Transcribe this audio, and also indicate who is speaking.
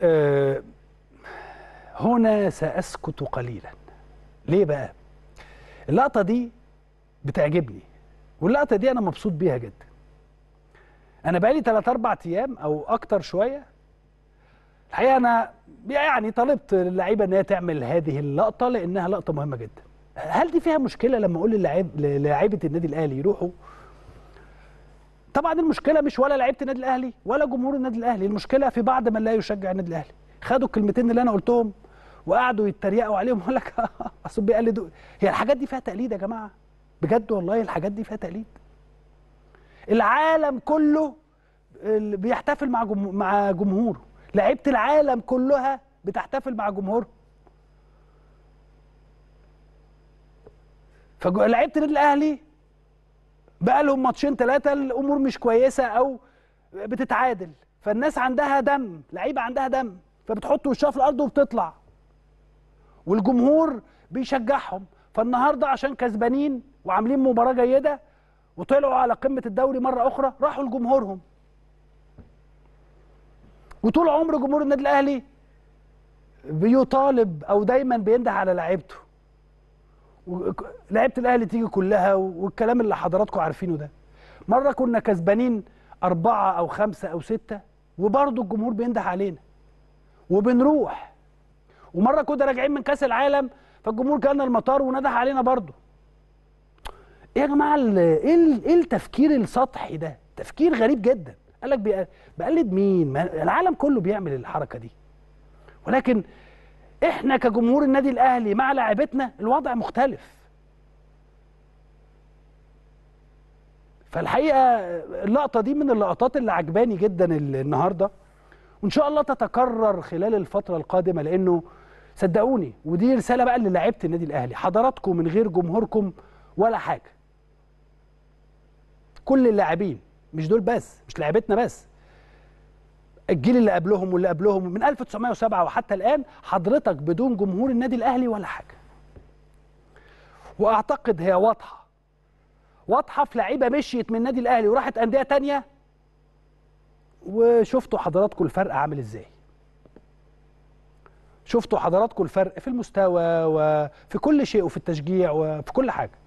Speaker 1: آه، هنا سأسكت قليلا ليه بقى اللقطة دي بتعجبني واللقطة دي أنا مبسوط بيها جدا أنا بقالي 3 4 أيام أو أكتر شوية الحقيقة أنا يعني طلبت اللعيبة إن هي تعمل هذه اللقطة لأنها لقطة مهمة جدا هل دي فيها مشكلة لما أقول للاعب للاعيبة النادي الأهلي يروحوا طبعا المشكله مش ولا لعيبه النادي الاهلي ولا جمهور النادي الاهلي المشكله في بعض من لا يشجع النادي الاهلي خدوا الكلمتين اللي انا قلتهم وقعدوا يتريقوا عليهم يقول لك اصل بيقلدوا هي الحاجات دي فيها تقليد يا جماعه بجد والله الحاجات دي فيها تقليد العالم كله اللي بيحتفل مع جمهور مع جمهوره لعيبه العالم كلها بتحتفل مع جمهورها فلعيبه النادي الاهلي بقى لهم ماتشين ثلاثه الامور مش كويسه او بتتعادل فالناس عندها دم لعيبه عندها دم فبتحط وشها في الارض وبتطلع والجمهور بيشجعهم فالنهارده عشان كسبانين وعاملين مباراه جيده وطلعوا على قمه الدوري مره اخرى راحوا لجمهورهم وطول عمر جمهور النادي الاهلي بيطالب او دايما بينده على لعيبته لعيبه الاهلي تيجي كلها والكلام اللي حضراتكم عارفينه ده مره كنا كسبانين اربعه او خمسه او سته وبرضه الجمهور بينده علينا وبنروح ومره كنا راجعين من كاس العالم فالجمهور جالنا المطار ونده علينا برضه ايه يا جماعه ايه ايه التفكير السطحي ده تفكير غريب جدا قال لك بقلد مين ما العالم كله بيعمل الحركه دي ولكن احنا كجمهور النادي الاهلي مع لاعبتنا الوضع مختلف فالحقيقه اللقطه دي من اللقطات اللي عجباني جدا النهارده وان شاء الله تتكرر خلال الفتره القادمه لانه صدقوني ودي رساله بقى للاعيبه النادي الاهلي حضراتكم من غير جمهوركم ولا حاجه كل اللاعبين مش دول بس مش لاعبتنا بس الجيل اللي قبلهم واللي قبلهم من 1907 وحتى الان حضرتك بدون جمهور النادي الاهلي ولا حاجه واعتقد هي واضحه واضحه في لعيبه مشيت من النادي الاهلي وراحت انديه تانية وشفتوا حضراتكم الفرق عامل ازاي شفتوا حضراتكم الفرق في المستوى وفي كل شيء وفي التشجيع وفي كل حاجه